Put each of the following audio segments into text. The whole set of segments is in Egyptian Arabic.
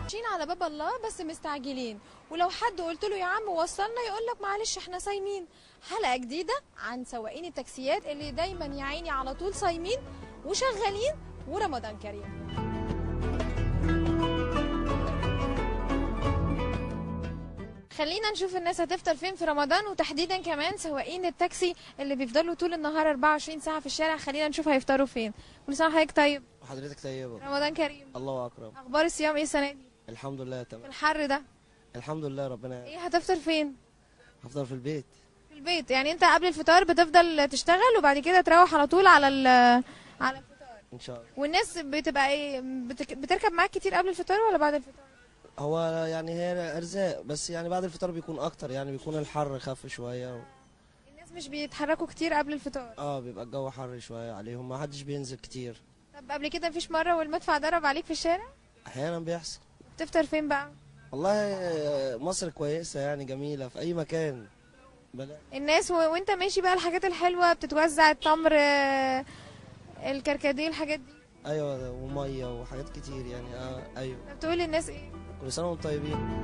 ماشيين على باب الله بس مستعجلين ولو حد قلت له يا عم وصلنا يقول لك معلش احنا صايمين حلقه جديده عن سواقين التاكسيات اللي دايما يا عيني على طول صايمين وشغالين ورمضان كريم خلينا نشوف الناس هتفطر فين في رمضان وتحديدا كمان سواقين التاكسي اللي بيفضلوا طول النهار 24 ساعه في الشارع خلينا نشوف هيفطروا فين كل سنه وحضرتك طيب حضرتك طيبة رمضان كريم الله أكرم اخبار الصيام ايه السنه دي الحمد لله في تمام الحر ده الحمد لله ربنا ايه هتفطر فين هفضل في البيت في البيت يعني انت قبل الفطار بتفضل تشتغل وبعد كده تروح على طول على ال على الفطار إن شاء الله والناس بتبقى ايه بتك- بتركب معاك كتير قبل الفطار ولا بعد الفطار هو يعني هي أرزاق بس يعني بعد الفطار بيكون أكتر يعني بيكون الحر خف شوية الناس مش بيتحركوا كتير قبل الفطار اه بيبقى الجو حر شوية عليهم ما حدش بينزل كتير طب قبل كده مفيش مره والمدفع ضرب عليك في الشارع أحيانا بيحصل بتفطر فين بقى والله آه، مصر كويسة يعني جميلة في أي مكان بلا الناس و... وانت ماشي بقى الحاجات الحلوه بتتوزع التمر آه، الكركديه الحاجات دي أيوة ومية وحاجات كتير يعني اه أيوة طب تقول للناس ايه كل سنة وانتم طيبين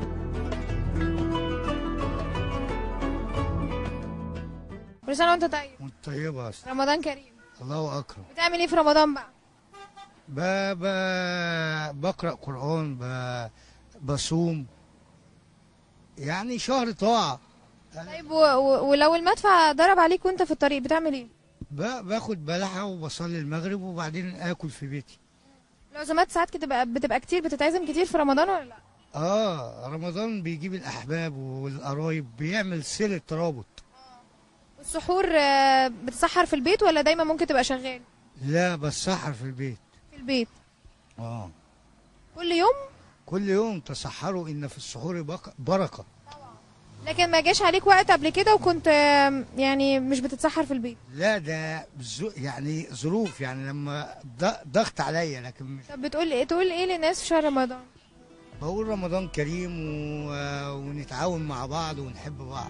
كل سنه وانت طيب وانت طيبة يا أستاذ. رمضان كريم الله أكرم بتعمل ايه في رمضان بقى ب... ب... بقرأ قرآن ب... بصوم يعني شهر طاعة طيب و... و... ولو المدفع ضرب عليك وانت في الطريق بتعمل ايه ب... باخد بلحة وبصلي المغرب وبعدين آكل في بيتي العزومات ساعات بتبقى بتبقى كتير بتتعزم كتير في رمضان ولا لا آه رمضان بيجيب الأحباب والقرايب بيعمل صلة رابط والسحور آه، بتسحر في البيت ولا دايما ممكن تبقى شغال لا بسحر في البيت في البيت آه كل يوم كل يوم تسحروا إن في السحور بق... بركة لكن ما جاش عليك وقت قبل كده وكنت آه، يعني مش بتتسحر في البيت لا ده زو... يعني ظروف يعني لما ض- ضغط عليا لكن مش طب بتقول ايه تقول ايه للناس في شهر رمضان بقول رمضان كريم و... ونتعاون مع بعض ونحب بعض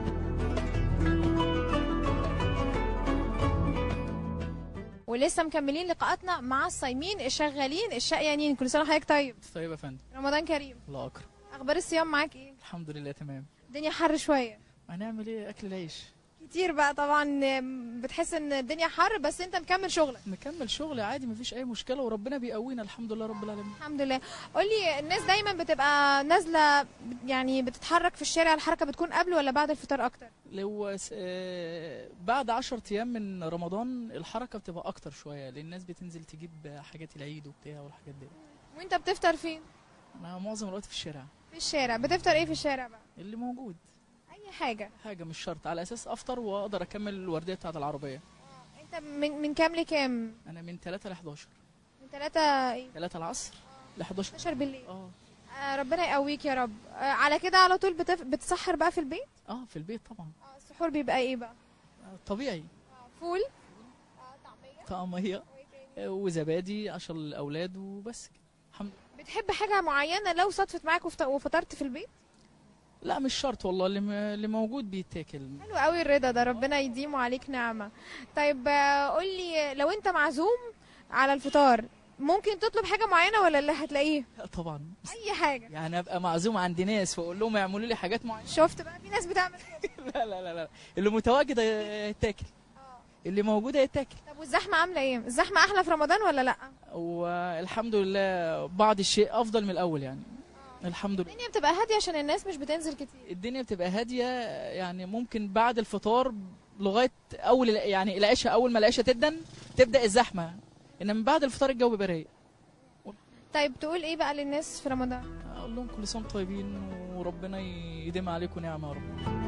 ولسه مكملين لقاءاتنا مع الصايمين الشغالين الشقيانين كل سنه وحضرتك طيب طيب يا فندم رمضان كريم الله اكرم اخبار الصيام معاك ايه الحمد لله تمام الدنيا حر شويه هنعمل ايه اكل العيش كتير بقى طبعا بتحس ان الدنيا حر بس انت مكمل شغلك نكمل شغل عادي مفيش اي مشكله وربنا بيقوينا الحمد لله رب العالمين الحمد لله قولي الناس دايما بتبقى نازله يعني بتتحرك في الشارع الحركه بتكون قبل ولا بعد الفطار اكتر لو س- آه، بعد 10 ايام من رمضان الحركه بتبقى اكتر شويه لان الناس بتنزل تجيب حاجات العيد وبتاع والحاجات دي وانت بتفطر فين انا معظم الوقت في الشارع في الشارع بتفطر ايه في الشارع بقى اللي موجود اي حاجه حاجه مش شرط على اساس افطر واقدر اكمل الورديه بتاعه العربيه انت من من كام لكام انا من 3 ل 11 من 3 ايه 3 العصر ل 11 12 بالليل اه آه ربنا يقويك يا رب آه على كده على طول بتف... بتسحر بقى في البيت اه في البيت طبعا آه السحور بيبقى ايه بقى آه، طبيعي فول طعميه آه، وزبادي عشان الاولاد وبس كده. الحمد بتحب حاجه معينه لو صدفت معاك وفط- وفطرت في البيت لا مش شرط والله اللي, م... اللي موجود بيتاكل حلو قوي الرضا ده ربنا يديمه عليك نعمه طيب آه، قولي لو انت معزوم على الفطار ممكن تطلب حاجه معينه ولا اللي هتلاقيه لا طبعا اي حاجه يعني ابقى معزوم عند ناس واقول لهم يعملوا لي حاجات معينه شفت بقى في ناس بتعمل كده لا لا لا لا اللي متواجد هيتاكل اللي موجود هيتاكل طب والزحمه عامله ايه الزحمه احلى في رمضان ولا لا والحمد لله بعض الشيء افضل من الاول يعني الحمد لله الدنيا بتبقى هاديه عشان الناس مش بتنزل كتير الدنيا بتبقى هاديه يعني ممكن بعد الفطار لغايه اول الع- يعني العشاء اول ما العشاء تدن تبدا الزحمه انما من بعد الفطار الجو بيبقى رايق طيب تقول ايه بقى للناس في رمضان اقول لهم كل سنه وانتم طيبين وربنا يديم عليكم نعمه يا رب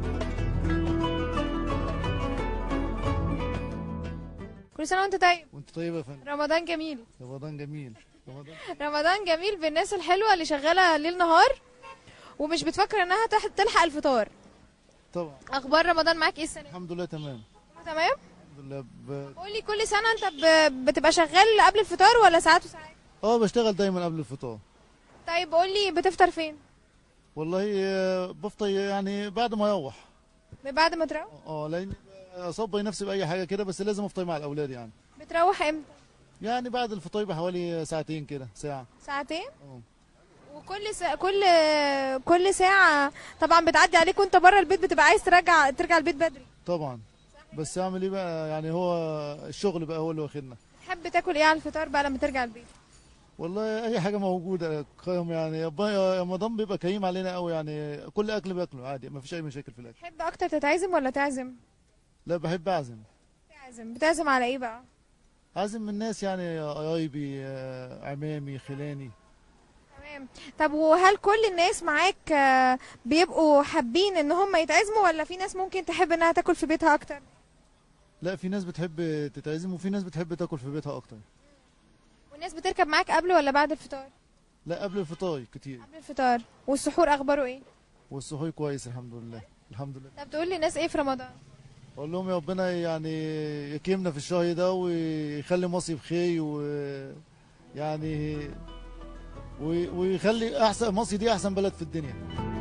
كل سنه وانت طيب وانت طيب يا فندم رمضان جميل رمضان جميل رمضان رمضان جميل بالناس الحلوه اللي شغاله ليل نهار ومش بتفكر انها تح- تلحق الفطار طبعا اخبار رمضان معاك ايه السنه دي؟ الحمد لله تمام تمام الحمد لله ب... قولي كل سنه انت ب... بتبقى شغال قبل الفطار ولا ساعات وساعات اه بشتغل دايما قبل الفطار طيب قولي بتفطر فين والله آه، بفطر يعني بعد ما اروح بعد ما تروح اه لان اصبي نفسي باي حاجه كده بس لازم افطر مع الاولاد يعني بتروح امتى يعني بعد الفطار بحوالي ساعتين كده ساعه ساعتين اه وكل سا... كل كل ساعه طبعا بتعدي عليك وانت بره البيت بتبقى عايز ترجع ترجع البيت بدري طبعا بس اعمل ايه بقى يعني هو الشغل بقى هو اللي واخدنا تحب تاكل ايه على الفطار بقى لما ترجع البيت والله اي حاجه موجوده قيم يعني يبقى- رمضان بيبقى كريم علينا قوي يعني كل اكل باكله عادي ما فيش اي مشاكل في الاكل تحب اكتر تتعزم ولا تعزم لا بحب اعزم تعزم بتعزم على ايه بقى اعزم من الناس يعني قرايبي آه، عمامي خلاني تمام طب وهل كل الناس معاك آه، بيبقوا حابين ان هم يتعزموا ولا في ناس ممكن تحب انها تاكل في بيتها اكتر لا في ناس بتحب تتعزم وفي ناس بتحب تاكل في بيتها اكتر والناس بتركب معاك قبل ولا بعد الفطار لا قبل الفطار كتير قبل الفطار والسحور اخباره ايه والسحور كويس الحمد لله الحمد لله طب تقول للناس ايه في رمضان اقول لهم يا ربنا يعني يكرمنا في الشهر ده ويخلي مصر بخير و يعني و- ويخلي احسن مصر دي احسن بلد في الدنيا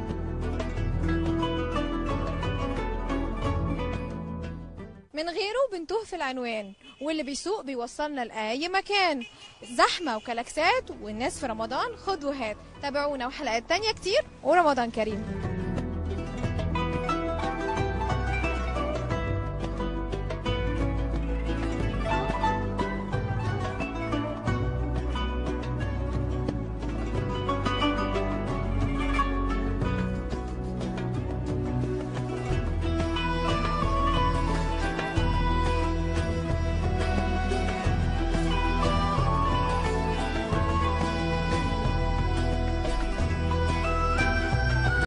من غيره بنتوه في العنوان واللي بيسوق بيوصلنا لأي مكان زحمة وكلاكسات والناس في رمضان خد وهات تابعونا وحلقات تانية كتير ورمضان كريم